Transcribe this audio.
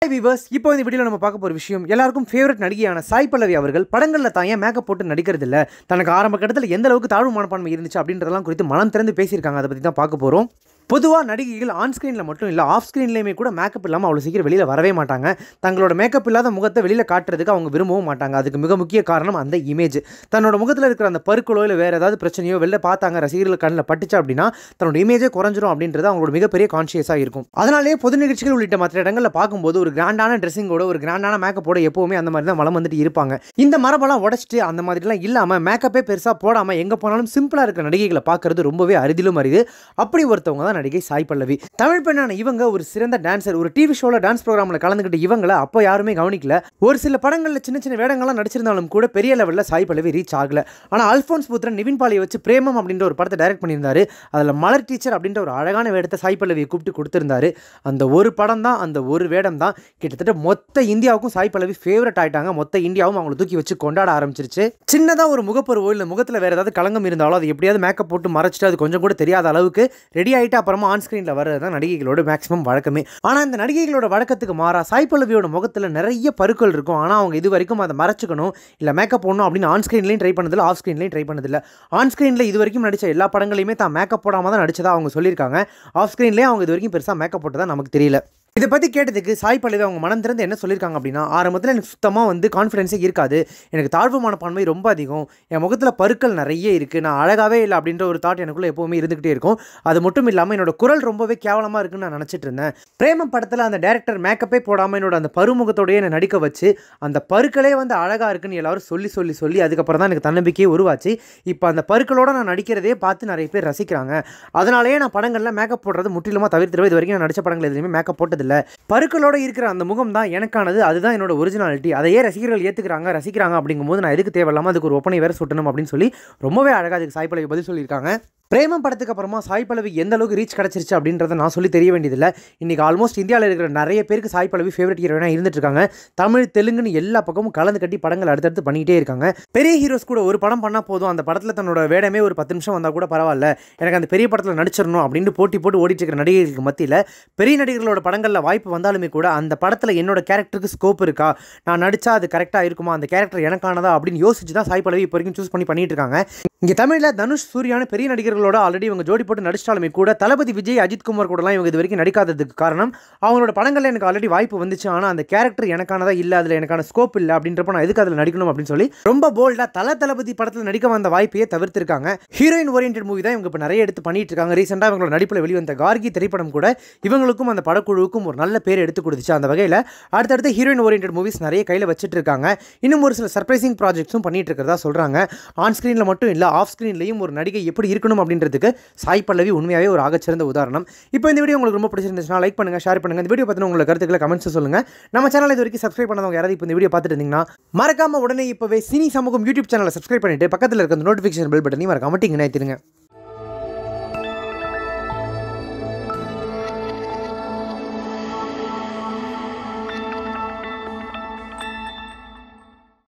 viewers இப்போ இந்த வீடியோவில் நம்ம பார்க்க போகிற விஷயம் எல்லாருக்கும் ஃபேவரட் நடிகையான சாய் பல்லவி அவர்கள் படங்களில் தான் ஏன் மேக்கப் போட்டு நடிக்கிறது இல்ல தனக்கு ஆரம்ப கட்டத்தில் எந்த அளவுக்கு தாழ்வு மனப்பான்மை இருந்துச்சு அப்படின்றதெல்லாம் குறித்து மனம் திறந்து பேசியிருக்காங்க அதை பற்றி தான் பார்க்க போகிறோம் பொதுவாக நடிகைகள் ஆன் ஸ்க்ரீனில் மட்டும் இல்லை ஆஃப் ஸ்க்ரீன்லேயுமே கூட மேக்கப் இல்லாமல் அவ்வளோ சீக்கிரம் வெளியில் வரவே மாட்டாங்க தங்களோட மேக்கப் இல்லாத முகத்தை வெளியில் காட்டுறதுக்கு அவங்க விரும்பவும் மாட்டாங்க அதுக்கு மிக முக்கிய காரணம் அந்த இமேஜ் தன்னோட முகத்தில் இருக்கிற அந்த பருக்களோ இல்லை வேறு ஏதாவது பிரச்சனையோ வெளில பார்த்தாங்க ரசிகர்கள் கண்ணில் பட்டுச்சு அப்படின்னா தன்னோட இமேஜே குறைஞ்சிரும் அப்படின்றது அவங்களோட மிகப்பெரிய கான்ஷியஸாக இருக்கும் அதனாலேயே பொது நிகழ்ச்சிகள் உள்ளிட்ட மற்ற இடங்களில் பார்க்கும்போது ஒரு கிராண்டான ட்ரெஸ்ஸிங்கோட ஒரு கிராண்டான மேக்கப்போட எப்போவுமே அந்த மாதிரி தான் வளம் வந்துட்டு இருப்பாங்க இந்த மரபெல்லாம் உடச்சிட்டு அந்த மாதிரிலாம் இல்லாமல் மேக்கப்பே பெருசாக போடாமல் எங்கே போனாலும் சிம்பிளாக இருக்கிற நடிகைகளை பார்க்கறது ரொம்பவே அரிதிலும் அரிது அப்படி ஒருத்தவங்க தான் நடிகை சாய் பல்லவி தமிழ் பெண்ணான இவங்க ஒரு சிறந்த டான்சர் ஒரு டிவி ஷோவில் டான்ஸ் ப்ரோக்ராமில் கலந்துக்கிட்ட இவங்களை அப்போ யாருமே கவனிக்கல ஒரு சில படங்களில் சின்ன சின்ன வேடங்கள்லாம் நடிச்சிருந்தாலும் கூட பெரிய லெவலில் சாய் பல்லவி ரீச் ஆகல ஆனால் அல்ஃபோன்ஸ் புத்திரன் நிவின் பாலியை வச்சு பிரேமம் அப்படின்ற ஒரு படத்தை டைரக்ட் பண்ணியிருந்தாரு அதில் மலர் டீச்சர் அப்படின்ற ஒரு அழகான வேடத்தை சாய் பல்லவியை கூப்பிட்டு கொடுத்திருந்தாரு அந்த ஒரு படம் தான் அந்த ஒரு வேடம் தான் கிட்டத்தட்ட மொத்த இந்தியாவுக்கும் சாய் பல்லவி ஃபேவரட் ஆயிட்டாங்க மொத்த இந்தியாவும் அவங்களை தூக்கி வச்சு கொண்டாட ஆரம்பிச்சிருச்சு சின்னதாக ஒரு முகப்பருவோ இல்லை முகத்தில் வேறு ஏதாவது களங்கம் இருந்தாலும் அது எப்படியாவது மேக்கப் போட்டு மறைச்சிட்டு அது கொஞ்சம் கூட தெரியாத அளவுக்கு ரெடி ஆகிட்டு அப்புறமா ஆன் ஸ்க்ரீனில் வர்றது தான் நடிகைகளோட மேக்ஸிமம் வழக்கமே ஆனால் இந்த நடிகைகளோட வழக்கத்துக்கு மாறா சாய் பல்லவியோட முகத்தில் நிறைய பருக்கள் இருக்கும் ஆனால் அவங்க இது வரைக்கும் அதை மறைச்சிக்கணும் இல்லை மேக்கப் போடணும் அப்படின்னு ஆன் ஸ்க்ரீன்லையும் ட்ரை பண்ணதில்ல ஆஃப் ஸ்க்ரீன்லையும் ட்ரை பண்ணதில்ல ஆன் ஸ்க்ரீனில் இது வரைக்கும் நடித்த எல்லா படங்களையுமே தான் மேக்கப் போடாமல் தான் நடிச்சதா அவங்க சொல்லியிருக்காங்க ஆஃப் ஸ்க்ரீன்லேயே அவங்க இது வரைக்கும் பெருசாக மேக்கப் போட்டதா நமக்கு தெரியல இதை பற்றி கேட்டதுக்கு சாய் பல்லவி அவங்க மனம் திறந்து என்ன சொல்லியிருக்காங்க அப்படின்னா ஆரம்பத்தில் எனக்கு சுத்தமாக வந்து கான்ஃபிடென்ஸே இருக்காது எனக்கு தாழ்வு மனப்பான்மை ரொம்ப அதிகம் என் முகத்தில் பருக்கள் நிறைய இருக்குது நான் அழகாகவே இல்லை அப்படின்ற ஒரு தாட் எனக்குள்ளே எப்போவுமே இருந்துகிட்டே இருக்கும் அது மட்டும் இல்லாமல் என்னோட குரல் ரொம்பவே கேவலமாக இருக்குன்னு நான் நினச்சிட்டு இருந்தேன் பிரேமம் படத்தில் அந்த டேரக்டர் மேக்கப்பே போடாமல் என்னோட அந்த பருமுகத்தோடயே என்னை நடிக்க வச்சு அந்த பருக்களே வந்து அழகாக இருக்குன்னு எல்லாரும் சொல்லி சொல்லி சொல்லி அதுக்கப்புறம் தான் எனக்கு தன்னம்பிக்கையே உருவாச்சு இப்போ அந்த பருக்களோட நான் நடிக்கிறதே பார்த்து நிறைய பேர் ரசிக்கிறாங்க அதனாலேயே நான் படங்களில் மேக்கப் போடுறது முற்றிலுமாக தவிர்த்துடுவேன் இது வரைக்கும் நான் நடித்த படங்கள் எதுலையுமே மேக்கப் போட்டதில்லை பருக்களோட இருக்கிற அந்த முகம் தான் எனக்கானது அதுதான் என்னோட ஒரிஜினாலிட்டி அதையே ரசிகர்கள் ஏற்றுக்கிறாங்க ரசிக்கிறாங்க அப்படிங்கும்போது நான் எதுக்கு தேவையில்லாமல் அதுக்கு ஒரு ஒப்பனை வேறு சுட்டணும் அப்படின்னு சொல்லி ரொம்பவே அழகாக அதுக்கு சாய் பல்லவி பதில் சொல்லியிருக்காங்க பிரேமம் படத்துக்கு அப்புறமா சாய் பல்லவி எந்த அளவுக்கு ரீச் கிடச்சிருச்சு அப்படின்றத நான் சொல்லி தெரிய வேண்டியதில்லை இன்றைக்கி ஆல்மோஸ்ட் இந்தியாவில் இருக்கிற நிறைய பேருக்கு சாய் பல்லவி ஃபேவரட் ஹீரோயினாக இருந்துட்டு இருக்காங்க தமிழ் தெலுங்குன்னு எல்லா பக்கமும் கலந்து கட்டி படங்கள் அடுத்தடுத்து பண்ணிக்கிட்டே இருக்காங்க பெரிய ஹீரோஸ் கூட ஒரு படம் பண்ணால் போதும் அந்த படத்தில் தன்னோட வேடமே ஒரு பத்து நிமிஷம் வந்தால் கூட பரவாயில்ல எனக்கு அந்த பெரிய படத்தில் நடிச்சிடணும் அப்படின்னு போட்டி போட்டு ஓடிட்டு இருக்கிற நடிகர்களுக்கு மத்தியில் பெரிய நடிகர்களோட படங்களில் வாய்ப்பு வந்தாலுமே கூட அந்த படத்தில் என்னோட கேரக்டருக்கு ஸ்கோப் இருக்கா நான் நடித்தா அது கரெக்டாக இருக்குமா அந்த கேரக்டர் எனக்கானதா அப்படின்னு யோசிச்சு தான் சாய் பல்லவி இப்போ வரைக்கும் சூஸ் பண்ணி பண்ணிட்டு இருக்காங்க இங்கே தமிழில் தனுஷ் சூர்யான பெரிய நடிகர்களோட ஆல்ரெடி இவங்க ஜோடி போட்டு நடிச்சிட்டாலுமே கூட தளபதி விஜய் அஜித் குமார் கூடலாம் இவங்க இது வரைக்கும் நடிக்காததுக்கு காரணம் அவங்களோட படங்களில் எனக்கு ஆல்ரெடி வாய்ப்பு வந்துச்சு ஆனால் அந்த கேரக்டர் எனக்கானதா இல்லை அதில் எனக்கான ஸ்கோப் இல்லை அப்படின்றப்ப நான் எதுக்கு அதில் நடிக்கணும் அப்படின்னு சொல்லி ரொம்ப போல்டாக தல தளபதி படத்தில் நடிக்க வந்த வாய்ப்பையே தவிர்த்திருக்காங்க ஹீரோயின் ஓரியன்ட் மூவி தான் இவங்க இப்போ நிறைய எடுத்து பண்ணிட்டு இருக்காங்க ரீசெண்டாக இவங்களோட நடிப்பில் வெளிவந்த கார்கி திரைப்படம் கூட இவங்களுக்கும் அந்த படக்குழுவுக்கும் ஒரு நல்ல பேர் எடுத்து கொடுத்துச்சு அந்த வகையில் அடுத்தடுத்து ஹீரோயின் ஓரியன்ட் மூவிஸ் நிறைய கையில் வச்சுட்டு இருக்காங்க இன்னும் ஒரு சில சர்ப்ரைசிங் ப்ராஜெக்ட்ஸும் பண்ணிட்டு இருக்கிறதா சொல்கிறாங்க ஆன் ஸ்க்ரீனில் மட்டும் இல்லை ஆஃப் ஸ்க்ரீன்லையும் ஒரு நடிகை எப்படி இருக்கணும் அப்படின்றதுக்கு சாய் பல்லவி உண்மையாகவே ஒரு ஆகச்சிறந்த உதாரணம் இப்போ இந்த வீடியோ உங்களுக்கு ரொம்ப பிடிச்சிருந்துச்சுன்னா லைக் பண்ணுங்கள் ஷேர் பண்ணுங்கள் இந்த வீடியோ பற்றின உங்களுக்கு கருத்துக்களை கமெண்ட்ஸ் சொல்லுங்கள் நம்ம சேனல் இது வரைக்கும் சப்ஸ்கிரைப் பண்ணவங்க யாராவது இப்போ இந்த வீடியோ பார்த்துட்டு இருந்தீங்கன்னா மறக்காம உடனே இப்போவே சினி சமூகம் யூடியூப் சேனலை சப்ஸ்கிரைப் பண்ணிட்டு பக்கத்தில் இருக்க அந்த நோட்டிஃபிகேஷன் பெல் பட்டனையும் மறக்காம டிங் நினைத்திருங்க